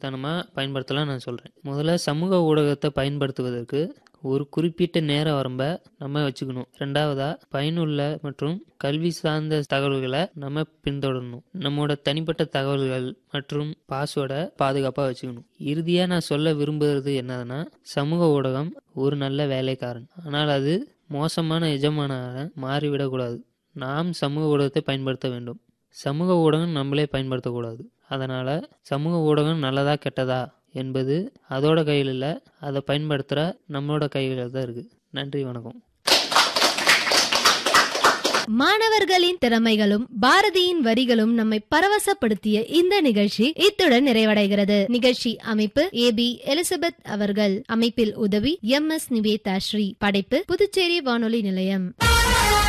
புத்திசாலித்தனமாக பயன்படுத்தலாம் நான் சொல்கிறேன் முதல்ல சமூக ஊடகத்தை பயன்படுத்துவதற்கு ஒரு குறிப்பிட்ட நேர வரம்பை நம்ம வச்சுக்கணும் ரெண்டாவதா பயனுள்ள மற்றும் கல்வி சார்ந்த தகவல்களை நம்ம பின்தொடரணும் நம்மளோட தனிப்பட்ட தகவல்கள் மற்றும் பாஸ்வேர்டை பாதுகாப்பாக வச்சுக்கணும் இறுதியாக நான் சொல்ல விரும்புகிறது என்னதுன்னா சமூக ஊடகம் ஒரு நல்ல வேலைக்காரன் ஆனால் அது மோசமான எஜமானாக மாறிவிடக்கூடாது நாம் சமூக ஊடகத்தை பயன்படுத்த வேண்டும் சமூக ஊடகம் நம்மளே பயன்படுத்தக்கூடாது அதனால் சமூக ஊடகம் நல்லதா கெட்டதா என்பது அதோட கையில் இல்லை அதை பயன்படுத்துகிற நம்மளோட கைகளில் தான் இருக்குது நன்றி வணக்கம் மாணவர்களின் திறமைகளும் பாரதியின் வரிகளும் நம்மை பரவசப்படுத்திய இந்த நிகழ்ச்சி இத்துடன் நிறைவடைகிறது நிகழ்ச்சி அமைப்பு ஏ பி எலிசபெத் அவர்கள் அமைப்பில் உதவி எம் எஸ் நிவேதா ஸ்ரீ படைப்பு புதுச்சேரி வானொலி நிலையம்